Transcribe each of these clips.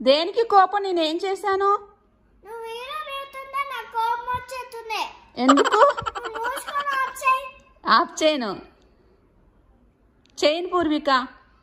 దేనికి కోపం నేనేం చేశాను నువ్వు వీడియో పెడుతుంటే నాకు కోపం వచ్చేస్తుంది ఎందుకు నువ్వు మూసుకొని ఆఫ్ చేయి ఆఫ్ చేయను చేయను పూర్విక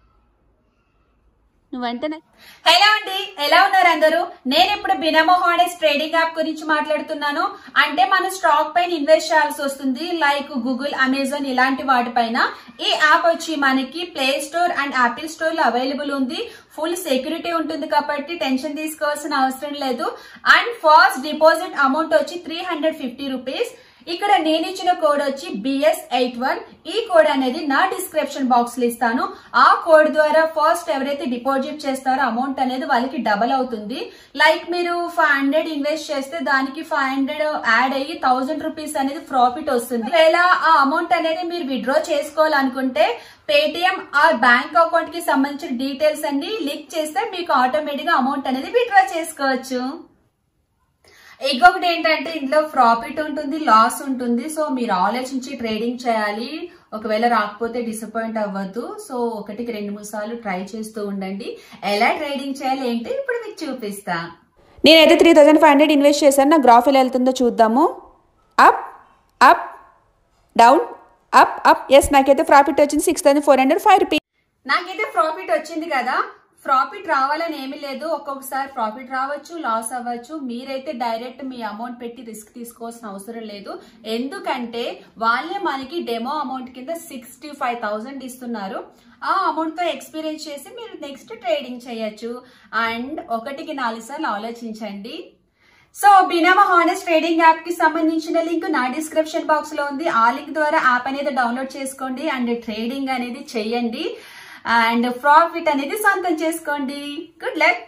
నువ్వు వెంటనే హలో అండి ఎలా ఉన్నారు అందరూ నేను ఇప్పుడు బినమో హానెస్ ట్రేడింగ్ యాప్ గురించి మాట్లాడుతున్నాను అంటే మనం స్టాక్ పైన ఇన్వెస్ట్ చేయాల్సి వస్తుంది లైక్ గూగుల్ అమెజాన్ ఇలాంటి వాటిపైన ఈ యాప్ వచ్చి మనకి play store and apple store లో అవైలబుల్ ఉంది ఫుల్ సెక్యూరిటీ ఉంటుంది కాబట్టి టెన్షన్ తీసుకోవాల్సిన అవసరం లేదు అండ్ ఫస్ట్ డిపాజిట్ అమౌంట్ వచ్చి త్రీ హండ్రెడ్ ఫిఫ్టీ రూపీస్ ఇక్కడ నేను ఇచ్చిన కోడ్ వచ్చి బిఎస్ ఎయిట్ వన్ ఈ కోడ్ అనేది నా డిస్క్రిప్షన్ బాక్స్ లో ఇస్తాను ఆ కోడ్ ద్వారా ఫస్ట్ ఎవరైతే డిపాజిట్ చేస్తారో అమౌంట్ అనేది వాళ్ళకి డబల్ అవుతుంది లైక్ మీరు ఫైవ్ హండ్రెడ్ ఇన్వెస్ట్ చేస్తే దానికి ఫైవ్ హండ్రెడ్ యాడ్ అయ్యి థౌసండ్ రూపీస్ అనేది ప్రాఫిట్ వస్తుంది ఒకవేళ ఆ అమౌంట్ అనేది మీరు విత్డ్రా చేసుకోవాలనుకుంటే పేటిఎం ఆర్ బ్యాంక్ అకౌంట్ కి సంబంధించిన డీటెయిల్స్ అన్ని లింక్ చేస్తే మీకు ఆటోమేటిక్ గా అమౌంట్ అనేది విత్డ్రా చేసుకోవచ్చు ఇంకొకటి ఏంటంటే ఇందులో ప్రాఫిట్ ఉంటుంది లాస్ ఉంటుంది సో మీరు ఆలోచించి ట్రేడింగ్ చేయాలి ఒకవేళ రాకపోతే డిసప్పాయింట్ అవ్వద్దు సో ఒకటికి రెండు మూడు సార్లు ట్రై చేస్తూ ఉండండి ఎలా ట్రేడింగ్ చేయాలి ఏంటి ఇప్పుడు మీకు చూపిస్తా నేనైతే three thousand five hundred invest చేశాను నా గ్రాఫ్ ఎలా వెళ్తుందో చూద్దాము up up down up up yes నాకైతే ప్రాఫిట్ వచ్చింది six thousand four hundred five rupees నాకైతే ప్రాఫిట్ వచ్చింది కదా ప్రాఫిట్ రావాలని ఏమీ లేదు ఒక్కొక్కసారి ప్రాఫిట్ రావచ్చు లాస్ అవ్వచ్చు మీరైతే డైరెక్ట్ మీ అమౌంట్ పెట్టి రిస్క్ తీసుకోవాల్సిన అవసరం లేదు ఎందుకంటే వాళ్ళే మనకి డెమో అమౌంట్ కింద సిక్స్టీ ఫైవ్ థౌసండ్ ఇస్తున్నారు ఆ అమౌంట్ తో ఎక్స్పీరియన్స్ చేసి మీరు నెక్స్ట్ ట్రేడింగ్ చేయొచ్చు అండ్ ఒకటికి నాలుగు సార్లు ఆలోచించండి so Binomo honest trading app కి సంబంధించిన లింక్ నా డిస్క్రిప్షన్ బాక్స్ లో ఉంది ఆ లింక్ ద్వారా యాప్ అనేది డౌన్లోడ్ చేసుకోండి అండ్ ట్రేడింగ్ అనేది చెయ్యండి అండ్ ప్రాఫిట్ అనేది సొంతం చేసుకోండి good luck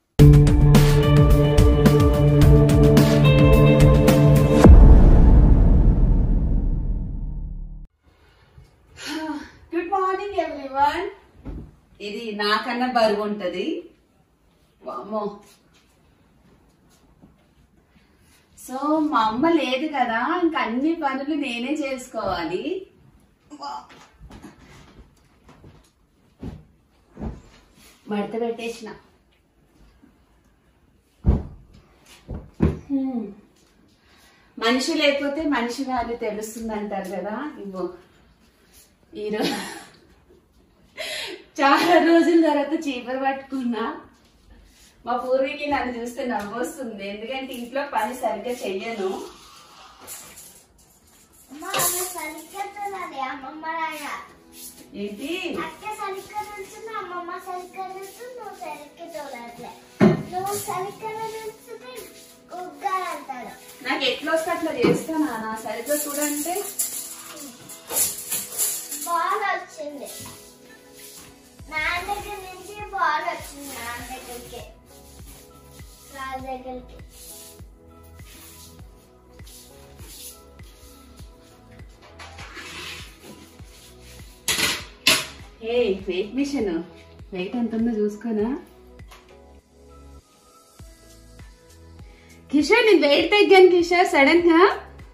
good morning everyone ఇది నాకన్నా బరువు ఉంటది వామ్మో సో మా అమ్మ లేదు కదా ఇంక అన్ని పనులు నేనే చేసుకోవాలి మడత పెట్టేసిన హ్మ్. మనిషి లేకపోతే మనిషి వాల్యూ తెలుస్తుంది అంటారు కదా ఇవ్వు ఈరోజు చాలా రోజుల తర్వాత చీపర్ పట్టుకున్నా మా పూర్వీకి నన్ను చూస్తే నవ్వొస్తుంది ఎందుకంటే ఇంట్లో పని సరిగ్గా చెయ్యను అమ్మ అమ్మ సరిగ్గా తినాలి అమ్మమ్మ లాగా ఏంటి అక్క సరిగ్గా తెలుస్తుంది అమ్మమ్మ సరిగ్గా తెలుస్తుంది నువ్వు సరిగ్గా చూడట్లే నువ్వు సరిగ్గా తెలుస్తుంది ఉగ్గారు అంటారు నాకు ఎట్లా వస్తే అట్లా చేస్తానా నా సరిగ్గా చూడంటే బాల్ వచ్చింది నాన్న దగ్గర నుంచి బాల్ వచ్చింది నాన్న దగ్గరికి రాజు దగ్గరికి ఏ వెయిట్ మిషన్ వెయిట్ ఎంత ఉందో చూసుకోనా కిషోర్ నేను వెయిట్ తగ్గాను కిషోర్ సడన్ గా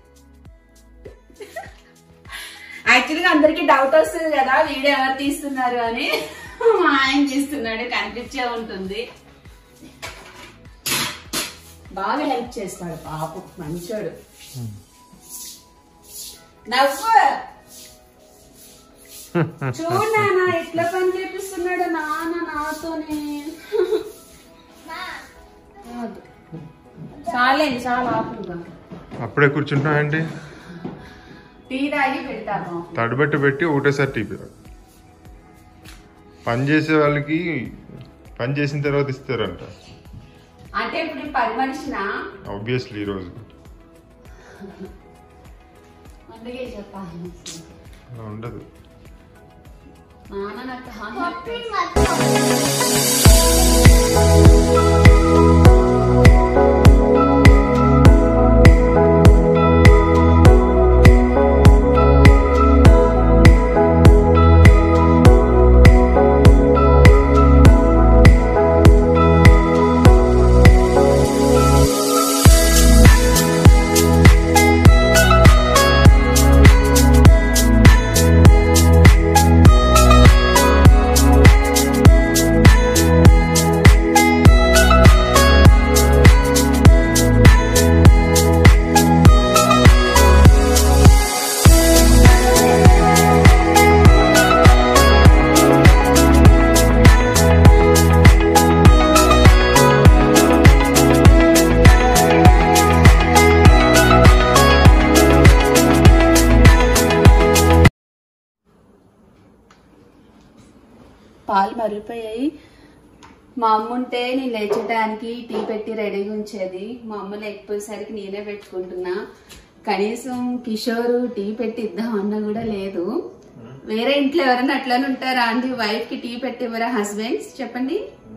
యాక్చువల్గా అందరికి డౌట్ వస్తుంది కదా వీడియో ఎవరు తీస్తున్నారు అని మా ఆయన తీస్తున్నాడు కనిపించే ఉంటుంది బాగా హెల్ప్ చేస్తాడు పాపం మంచోడు నవ్వు చూడు నాన్న ఎట్లా పని చేపిస్తున్నాడు నాన్న నాతోనే మా కాదు. చాలేండి చాలా ఆపుగా అప్పుడే కూర్చుంటున్నాయండి టీ తాగి పెడతాను తడిబెట్టి పెట్టి ఒకటేసారి టీపీ పని చేసే వాళ్ళకి పని చేసిన తర్వాత ఇస్తారంట అంటే ఇప్పుడు ఈ పని మనిషినా ఆబ్వియస్లీ ఈరోజు అందుకే చెప్పాలి అలా ఉండదు నాన్న నాకు హాని పప్పి మొత్తం ఆ కరిగిపోయాయి మా అమ్మ ఉంటే నేను లేచడానికి టీ పెట్టి రెడీగా ఉంచేది మా అమ్మ లేకపోయేసరికి నేనే పెట్టుకుంటున్నా కనీసం కిషోర్ టీ పెట్టి ఇద్దామన్నా కూడా లేదు వేరే ఇంట్లో ఎవరైనా అట్లనే ఉంటారా అండి వైఫ్ కి టీ పెట్టి ఇవ్వరా హస్బెండ్స్ చెప్పండి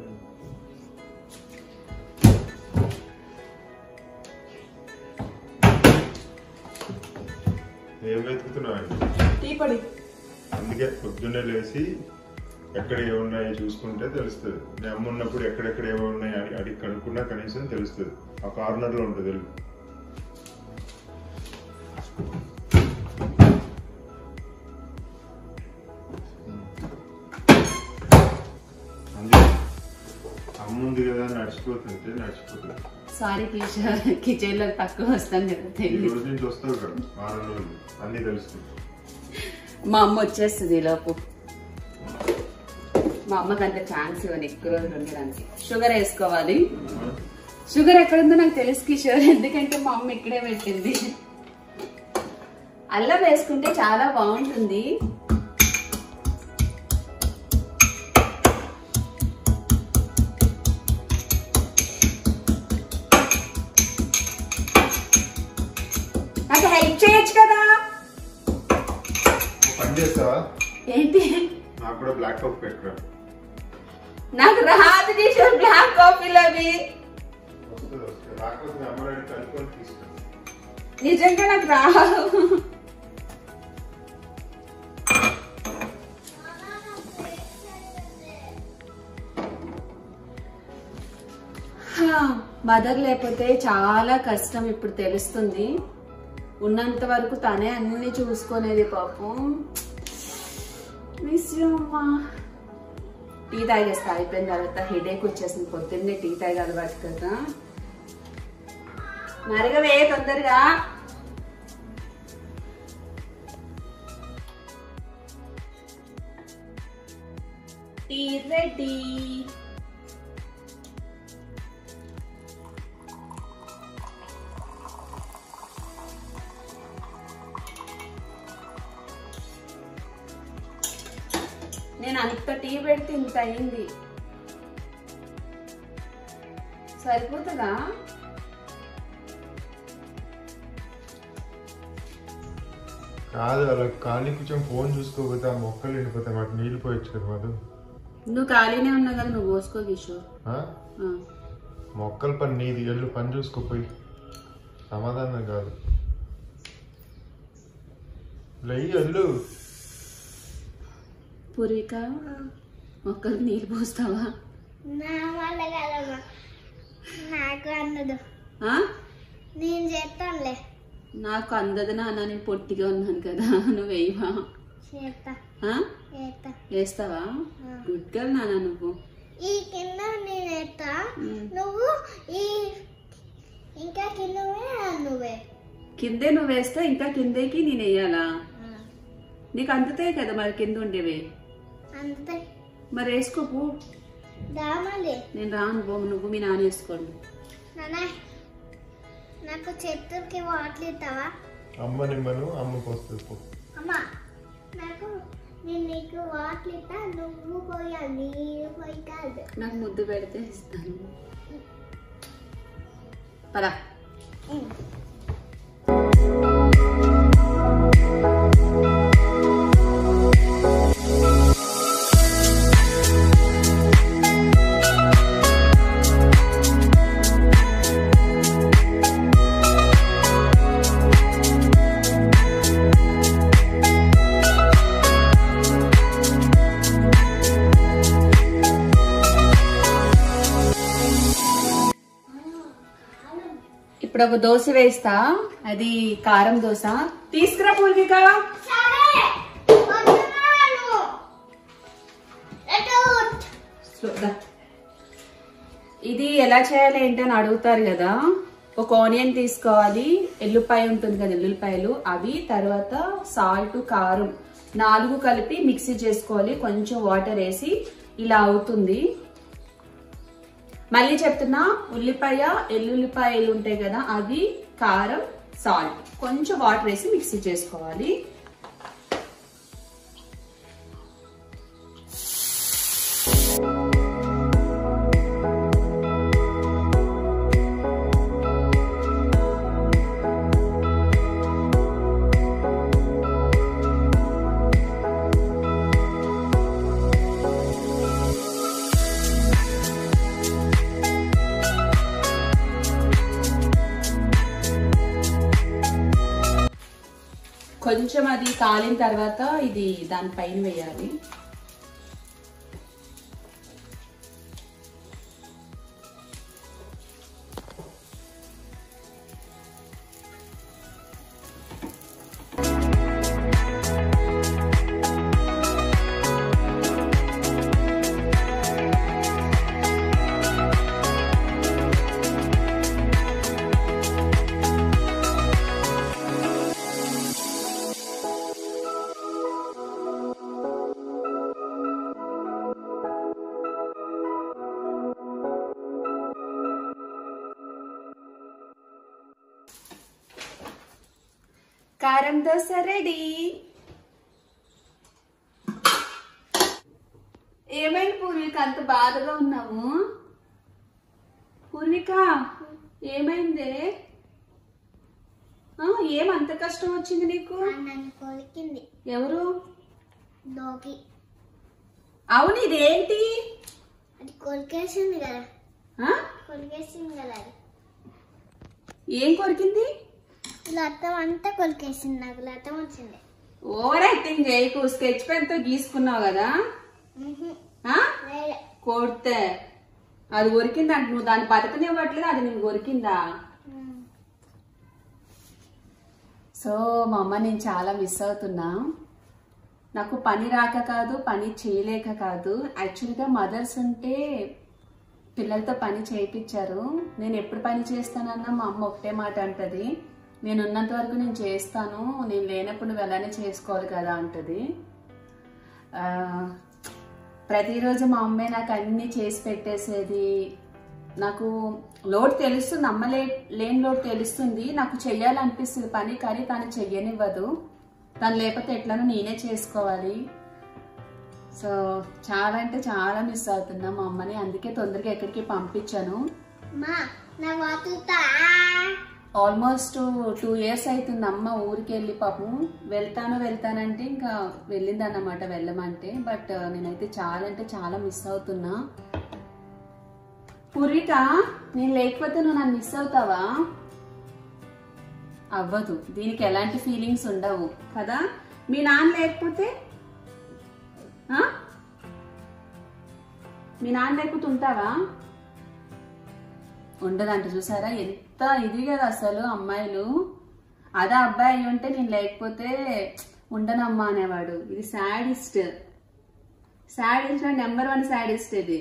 ఏం వెతుకుతున్నావండి టీ పొడి అందుకే పొద్దున్నే లేచి ఎక్కడ ఏమున్నాయో చూసుకుంటే తెలుస్తుంది మీ అమ్మ ఉన్నప్పుడు ఎక్కడెక్కడ ఏమి ఉన్నాయి అని అడిగి కనుక్కున్నా కనీసం తెలుస్తుంది ఆ కార్నర్ లో ఉంటుంది వెళ్ళు అందుకే అమ్మ ఉంది కదా అని నడిచిపోతుంటే నడిచిపోతుంది సారీ కిషోర్ కిచెన్ లో తక్కువ వస్తాను కదా ఈ తెలియదు రోజు నుంచి వస్తావు కదా వారం రోజులు అన్నీ తెలుస్తుంది మా అమ్మ వచ్చేస్తుంది ఈ లోపు మా అమ్మకి అంత ఛాన్స్ ఇవ్వను ఎక్కువ రోజులు ఉండడానికి షుగర్ వేసుకోవాలి షుగర్ ఎక్కడుందో నాకు తెలుసు కిషోర్ ఎందుకంటే మా అమ్మ ఇక్కడే పెట్టింది అల్లం వేసుకుంటే చాలా బాగుంటుంది నాకు హెల్ప్ చేయొచ్చు కదా ఓ పని చేస్తావా ఏంటి నాకు కూడా బ్లాక్ కాఫీ పెట్టుకురా నాకు రాదు కిషోర్ బ్లాక్ కాఫీలు అవి వస్తుంది వస్తుంది రాకపోతే అమ్మ రెడీ కనుక్కొని తీసుకురా నిజంగా నాకు రాదు మదర్ లేకపోతే చాలా కష్టం ఇప్పుడు తెలుస్తుంది ఉన్నంత వరకు తనే అన్ని చూసుకునేది పాపం మిస్ యూ అమ్మా టీ తాగేస్తా అయిపోయిన తర్వాత హెడేక్ వచ్చేసింది పొద్దున్నే టీ తాగి అలవాటు కదా మరగవే తొందరగా టీ రెడీ నేను అంత టీ పెడితే ఇంత అయింది సరిపోతుందా కాదు అలా ఖాళీ కొంచెం ఫోన్ చూసుకోకపోతే ఆ మొక్కలు ఎండిపోతాయి వాటి నీళ్ళు పోయొచ్చు కదా మధు నువ్వు ఖాళీనే ఉన్నావు కదా నువ్వు పోసుకో కిషోర్ ఆ? ఆ. మొక్కల పని నీది ఎల్లు పని చూసుకోపోయి సమాధానం కాదు లెయ్యి ఎల్లు పూర్విక మొక్కలు నీళ్ళు పోస్తావా నా వల్ల కదమ్మా నాకు అందదు ఆ? నేను చేస్తానులే నాకు అందదు నాన్న నేను పొట్టిగా ఉన్నాను కదా నువ్వు వేయవా చేస్తా ఆ? చేస్తా వేస్తావా గుడ్ గర్ల్ నాన్న నువ్వు ఈ కింద నేను వేస్తా మ్. నువ్వు ఈ ఇంకా కింద నువ్వే కిందే నువ్వు వేస్తే ఇంకా కిందేకి నేను వేయాలా నీకు అందుతాయి కదా మరి కింద ఉండేవి అంతే మరి వేసుకోపు దామలే నేను రాను బో నువ్వు మీ నాన్న వేసుకోండి నాన్న నాకు చెట్టుకి వాటర్ ఇస్తావా అమ్మ నిమ్మను అమ్మకు వస్తుంది పో. అమ్మా నాకు నేను నీకు వాటర్ ఇస్తా నువ్వు పోయాలి నీరు పోయి కాదు నాకు ముద్దు పెడితే ఇస్తాను పదా ఇప్పుడు ఒక దోశ వేస్తా అది కారం దోశ తీసుకురా పూర్విక సరే వస్తున్నాను ఎటు Slow గా. ఇది ఎలా చేయాలి ఏంటని అడుగుతారు కదా ఒక ఆనియన్ తీసుకోవాలి ఎల్లుపాయ ఉంటుంది కదా ఎల్లుల్లిపాయలు అవి తర్వాత సాల్ట్ కారం నాలుగు కలిపి మిక్సీ చేసుకోవాలి కొంచెం వాటర్ వేసి ఇలా అవుతుంది మళ్ళీ చెప్తున్నా ఉల్లిపాయ ఎల్లుల్లిపాయలు ఉంటాయి కదా అవి కారం సాల్ట్ కొంచెం వాటర్ వేసి మిక్సీ చేసుకోవాలి కొంచెం అది కాలిన తర్వాత ఇది దానిపైన వేయాలి కారం దోశ రెడీ ఏమైంది పూర్విక అంత బాధగా ఉన్నావు పూర్విక ఏమైందే ఆ, ఏం అంత కష్టం వచ్చింది నీకు నన్ను కొలికింది ఎవరు డోకి అవును ఇదేంటి అది కొలికేసింది కదా ఆ? కొలికేసింది కదా అది ఏం కొరికింది లతం అంతా కొలికేసింది నాకు లతం వచ్చింది ఓవర్ యాక్టింగ్ చేయకు స్కెచ్ పెన్ తో గీసుకున్నావు కదా ఆ? వేరే కొడితే అది కొరికింది అంటే నువ్వు దాన్ని బతకనివ్వట్లేదు అది నేను కొరికిందా సో మా అమ్మ నేను చాలా మిస్ అవుతున్నా నాకు పని రాక కాదు పని చేయలేక కాదు యాక్చువల్గా మదర్స్ ఉంటే పిల్లలతో పని చేయించారు నేను ఎప్పుడు పని చేస్తానన్నా మా అమ్మ ఒకటే మాట అంటది నేను ఉన్నంత వరకు నేను చేస్తాను నేను లేనప్పుడు నువ్వు ఎలానే చేసుకోవాలి కదా అంటది ఆ, ప్రతిరోజు మా అమ్మే నాకు అన్ని చేసి పెట్టేసేది నాకు లోడ్ తెలుస్తుంది అమ్మ లే లేని లోడ్ తెలుస్తుంది నాకు చెయ్యాలనిపిస్తుంది పని కానీ తను చెయ్యనివ్వదు తను లేకపోతే ఎట్లనో నేనే చేసుకోవాలి సో చాలా అంటే చాలా మిస్ అవుతున్నా మా అమ్మని అందుకే తొందరగా ఎక్కడికి పంపించాను మా నా వాతుతా ఆల్మోస్ట్ టూ ఇయర్స్ అవుతుంది అమ్మ ఊరికి వెళ్ళి పాపం వెళ్తాను వెళ్తానంటే ఇంకా వెళ్ళిందన్నమాట వెళ్ళమంటే బట్ నేనైతే చాలా అంటే చాలా మిస్ అవుతున్నా పూర్విక నేను లేకపోతే నువ్వు నన్ను మిస్ అవుతావా అవ్వదు దీనికి ఎలాంటి ఫీలింగ్స్ ఉండవు కదా మీ నాన్న లేకపోతే ఆ? మీ నాన్న లేకపోతే ఉంటావా ఉండదంట చూసారా ఎంత ఇది కదా అసలు అమ్మాయిలు అదే అబ్బాయి అయి ఉంటే నేను లేకపోతే ఉండనమ్మా అనేవాడు ఇది sadist sadist number one sadist ఇది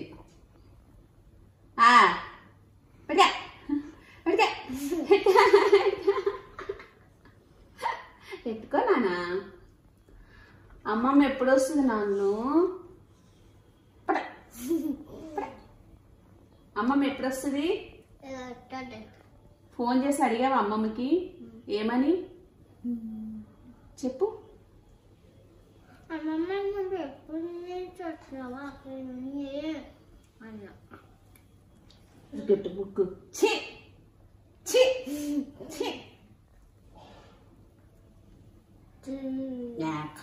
ఆ పడిగా పడిగా పెట్టుకో నానా అమ్మమ్మ ఎప్పుడు వస్తుంది నాన్ను పడ. పడ. అమ్మమ్మ ఎప్పుడు వస్తుంది ఫోన్ చేసి అడిగావా అమ్మమ్మకి ఏమని చెప్పు అమ్మమ్మ నువ్వు ఎప్పుడు నుంచి వచ్చినావా అక్కడ నుండి అన్నా గట్టు బుక్కు ఛీ ఛీ ఛీ యాక్.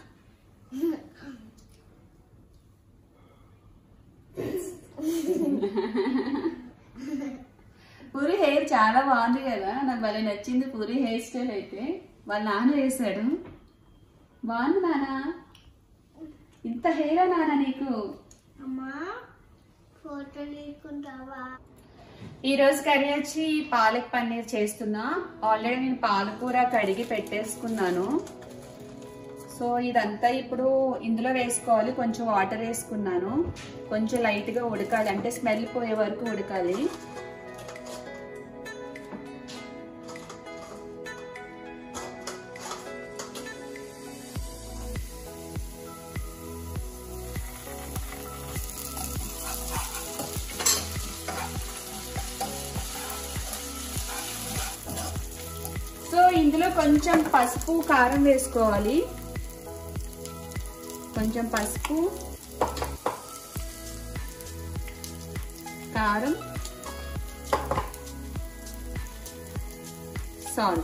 పూరి హెయిర్ చాలా బాగుంది కదా నాకు భలే నచ్చింది పూరి హెయిర్ స్టైల్ అయితే వాళ్ళ నాన్న వేసాడు బాగుంది నాన్న ఇంత హెయిరా నాన్న నీకు అమ్మా ఫోటో తీసుకుంటావా ఈ రోజు కర్రీ వచ్చి పాలక్ పన్నీర్ చేస్తున్నా ఆల్రెడీ నేను పాలకూర కడిగి పెట్టేసుకున్నాను సో ఇదంతా ఇప్పుడు ఇందులో వేసుకోవాలి కొంచెం వాటర్ వేసుకున్నాను కొంచెం లైట్ గా ఉడకాలి అంటే స్మెల్ పోయే వరకు ఉడకాలి సో ఇందులో కొంచెం పసుపు కారం వేసుకోవాలి కొంచెం పసుపు కారం సాల్ట్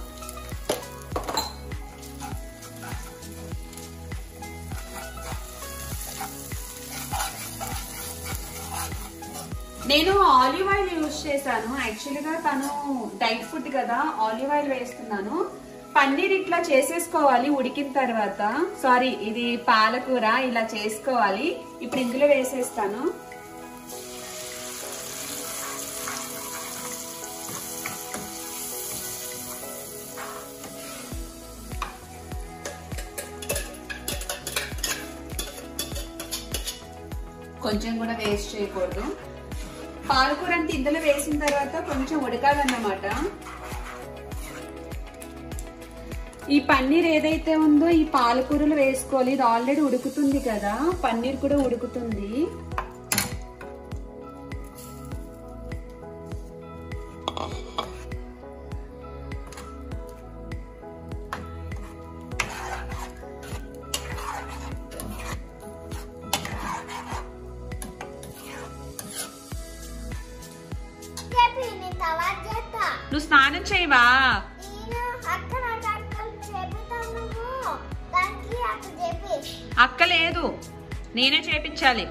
నేను ఆలివ్ ఆయిల్ యూజ్ చేశాను యాక్చువల్గా తను డైట్ ఫుడ్ కదా ఆలివ్ ఆయిల్ వేస్తున్నాను పన్నీర్ ఇట్లా చేసేసుకోవాలి ఉడికిన తర్వాత సారీ ఇది పాలకూర ఇలా చేసుకోవాలి ఇప్పుడు ఇందులో వేసేస్తాను కొంచెం కూడా వేస్ట్ చేయకూడదు పాలకూర అంతా ఇందులో వేసిన తర్వాత కొంచెం ఉడకాలన్నమాట ఈ పన్నీర్ ఏదైతే ఉందో ఈ పాలకూరలు వేసుకోవాలి ఇది ఆల్రెడీ ఉడుకుతుంది కదా పన్నీర్ కూడా ఉడుకుతుంది చెప్పి నేను తర్వాత చేస్తా నువ్వు స్నానం చేయవా నేను అక్కడ అక్కడ చెబుతాను నువ్వు దానికి అక్కడ చెప్పి అక్క లేదు నేనే చేపించాలి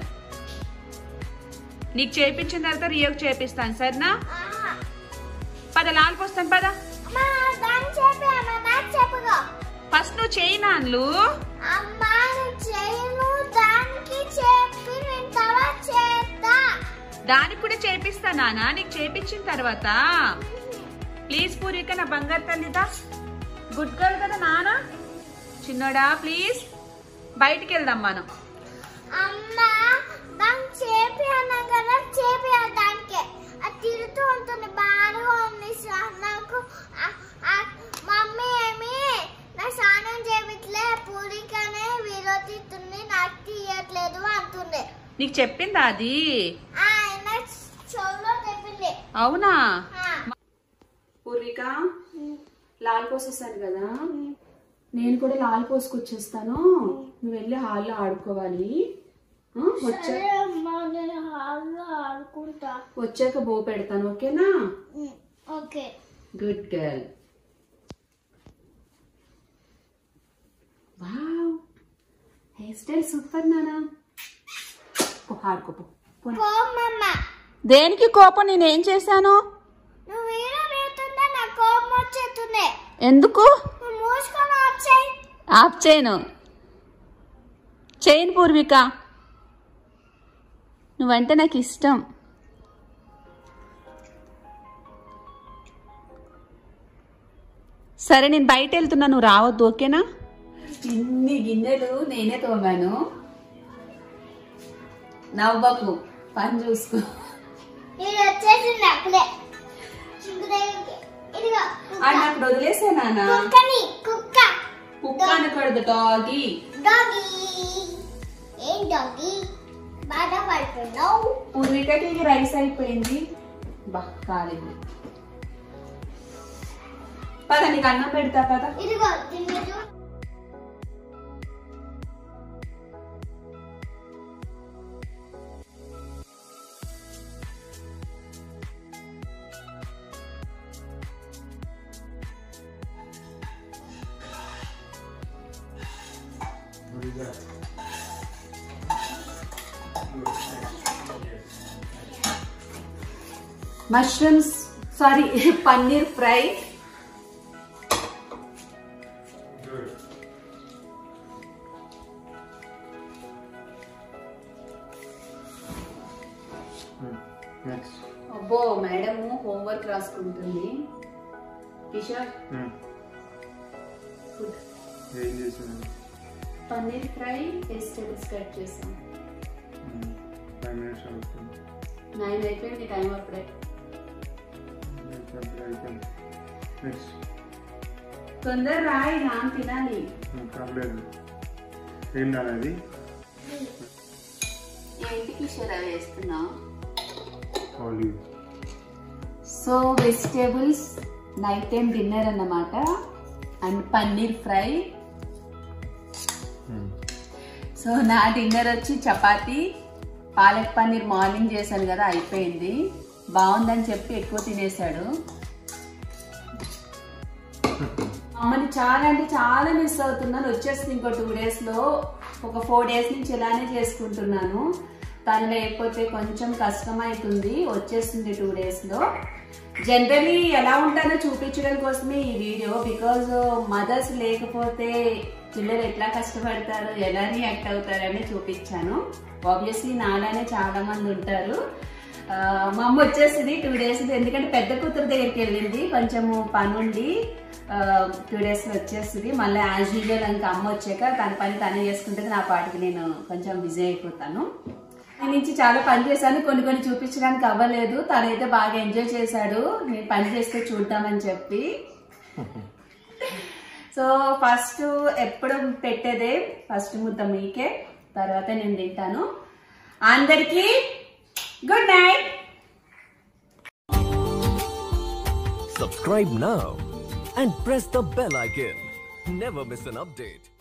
నీకు చేపించిన తర్వాత రియోకి చేపిస్తాను సరేనా ఆహా. పద లాల్ పోస్తాను పద అమ్మా దానికి చెప్పి అమ్మ నాకు చెప్పుకో ఫస్ట్ నువ్వు చేయి నాన్లు అమ్మా నేను చేయను దానికి చెప్పి నేను తర్వాత చేస్తా దానికి కూడా చేపిస్తా నానా నీకు చేపించిన తర్వాత ప్లీజ్ పూర్విక నా బంగారు తల్లిదా గుడ్ గర్ల్ కదా నానా చిన్నోడా ప్లీజ్ బయటికి వెళ్దాం మనం అమ్మా దానికి చేపి అన్నా కదా చేపి దానికి అది తిరుగుతూ ఉంటుంది బాగా ఉంది సా- నాకు ఆ- ఆ- మమ్మీ ఏమి నా స్నానం చేపిట్లే పూరికనే విరోధిస్తుంది నాకు తీయట్లేదు అంటుంది నీకు చెప్పిందా అది ఆయన చెవులో చెప్పింది అవునా ఆ. పూర్విక లాల్ పోసేసాను కదా నేను కూడా లాల్ పోసుకొచ్చేస్తాను నువ్వు వెళ్ళి హాల్లో ఆడుకోవాలి ఆ, వచ్చా సరే అమ్మా నేను హాల్లో ఆడుకుంటా వచ్చాక బో పెడతాను ఓకేనా okay good girl wow hair style super నానా పో, ఆడుకోపో పో. కోమమ్మ దేనికి కోపం నేనేం చేశాను నువ్వు వీడియో పెడుతుంటే నాకు కోపం వచ్చేస్తుంది ఎందుకు నువ్వు మూసుకొని వచ్చాయి ఆఫ్ చేయను చేయను పూర్విక నువ్వంటే నాకు ఇష్టం సరే నేను బయట వెళ్తున్నా నువ్వు రావద్దు ఓకేనా ఇన్ని గిన్నెలు నేనే తోమాను నవ్వకు పని చూసుకో ఇది వచ్చేసింది అప్పుడే చింకు దగ్గరికి. ఇదిగో కుక్క. అది అక్కడ వదిలేసా నానా కుక్కని కుక్క కుక్క అనకూడదు డాగి డాగీ ఏం డాగీ బాధ పడుతున్నావు పూర్వికకి ఇది రైస్ అయిపోయింది బా కాలేదు పద నీకు అన్నం పెడతా పద ఇదిగో తిన్నదు mushrooms sorry paneer fry next అబ్బో మేడం హోంవర్క్ రాసుకుంటుంది కిషోర్ ఫుడ్ ఏం చేసాను పన్నీర్ ఫ్రై వెజిటేబుల్స్ కట్ చేసాం ఫైవ్ మినిట్స్ అవుతుంది నైన్ అయిపోయింది టైం అప్పుడే అయిపోయింది నెక్స్ట్ తొందర రాయి నాన్న తినాలి పర్లేదు ఏం నాది ఏంటి కిషోర్ అవి వేస్తున్నావు olive so vegetables night time dinner అన్నమాట అండ్ పన్నీర్ ఫ్రై సో నా డిన్నర్ వచ్చి చపాతి పాలక్ పన్నీర్ మార్నింగ్ చేశాను కదా అయిపోయింది బాగుందని చెప్పి ఎక్కువ తినేశాడు అమ్మని చాలా అంటే చాలా మిస్ అవుతున్నాను వచ్చేస్తుంది ఇంకో టూ డేస్ లో ఒక ఫోర్ డేస్ నుంచి ఇలానే చేసుకుంటున్నాను తను లేకపోతే కొంచెం కష్టం అవుతుంది వచ్చేస్తుంది టూ డేస్ లో జనరలీ ఎలా ఉంటానో చూపించడం కోసమే ఈ వీడియో బికాజ్ మదర్స్ లేకపోతే పిల్లలు ఎట్లా కష్టపడతారు ఎలా రియాక్ట్ అవుతారని చూపించాను ఆబ్వియస్లీ నాలానే చాలా మంది ఉంటారు ఆ, మా అమ్మ వచ్చేసింది టూ డేస్ ఎందుకంటే పెద్ద కూతురు దగ్గరికి వెళ్ళింది కొంచెము పనుండి టూ డేస్ లో వచ్చేస్తుంది మళ్ళీ యాజ్ యూజువల్ ఇంకా అమ్మ వచ్చాక తన పని తనే చేసుకుంటుంది నా పాటికి నేను కొంచెం బిజీ అయిపోతాను నేను నుంచి చాలా పని చేశాను కొన్ని కొన్ని చూపించడానికి అవ్వలేదు తనైతే బాగా ఎంజాయ్ చేశాడు నేను పని చేస్తే చూద్దామని చెప్పి సో ఫస్ట్ ఎప్పుడు పెట్టేదే ఫస్ట్ ముద్ద మీకే తర్వాత నేను తింటాను అందరికీ good night Subscribe now and press the bell icon. Never miss an update.